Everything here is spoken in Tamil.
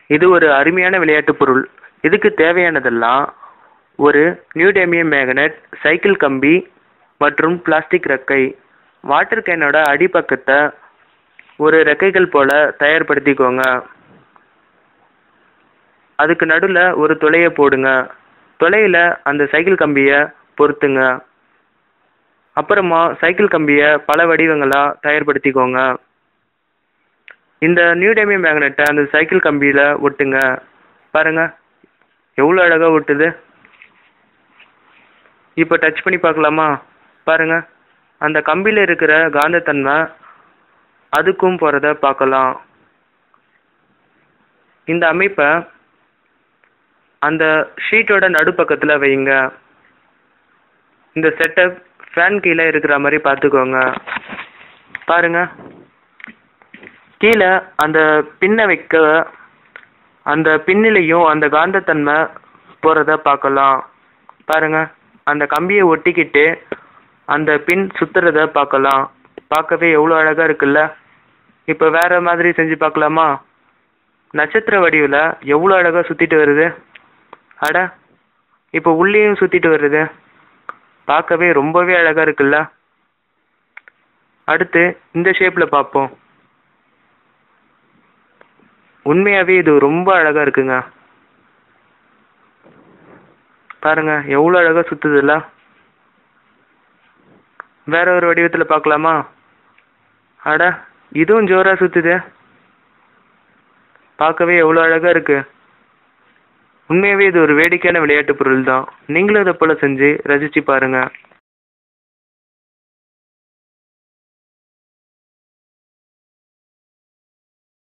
இது ஒரு அருமையான விளையாட்டுப் பொருள் இதுக்கு தேவையானதெல்லாம் ஒரு நியூடேமியம் மேக்னெட் சைக்கிள் கம்பி மற்றும் பிளாஸ்டிக் ரெக்கை வாட்டர் கேனோட அடிப்பக்கத்தை ஒரு ரெக்கைகள் போல தயார்படுத்திக்கோங்க அதுக்கு நடுவில் ஒரு துளையை போடுங்க துளையில் அந்த சைக்கிள் கம்பியை பொருத்துங்க அப்புறமா சைக்கிள் கம்பியை பல வடிவங்களாக தயார்படுத்திக்கோங்க இந்த நியூடேமியம் மேக்னெட்டை அந்த சைக்கிள் கம்பியில் ஒட்டுங்க பாருங்க எவ்வளோ அழகாக ஒட்டுது இப்போ டச் பண்ணி பார்க்கலாமா பாருங்க அந்த கம்பியில் இருக்கிற காந்தத்தன்மை அதுக்கும் போகிறத பார்க்கலாம் இந்த அமைப்பை அந்த ஷீட்டோட நடுப்பக்கத்தில் வைங்க இந்த செட்டப் ஃபேன் கீழே இருக்கிற மாதிரி பார்த்துக்கோங்க பாருங்க கீழே அந்த பின்னை வைக்க அந்த பின்னிலையும் அந்த காந்தத்தன்மை போகிறத பார்க்கலாம் பாருங்க அந்த கம்பியை ஒட்டிக்கிட்டு அந்த பின் சுற்றுறத பார்க்கலாம் பார்க்கவே எவ்வளோ அழகாக இருக்குல்ல இப்போ வேறு மாதிரி செஞ்சு பார்க்கலாமா நட்சத்திர வடிவில் எவ்வளோ அழகாக சுற்றிட்டு வருது அட இப்போ உள்ளேயும் சுற்றிட்டு வருது பார்க்கவே ரொம்பவே அழகாக இருக்குல்ல அடுத்து இந்த ஷேப்பில் பார்ப்போம் உண்மையாகவே இது ரொம்ப அழகாக இருக்குங்க பாருங்க எவ்வளோ அழகாக சுற்றுதுல்ல வேற ஒரு வடிவத்தில் பார்க்கலாமா அட இதுவும் ஜோராக சுற்றுது பார்க்கவே எவ்வளோ அழகாக இருக்கு உண்மையாகவே இது ஒரு வேடிக்கையான விளையாட்டு பொருள் தான் நீங்களும் இதை போல் செஞ்சு ரசித்து பாருங்கள்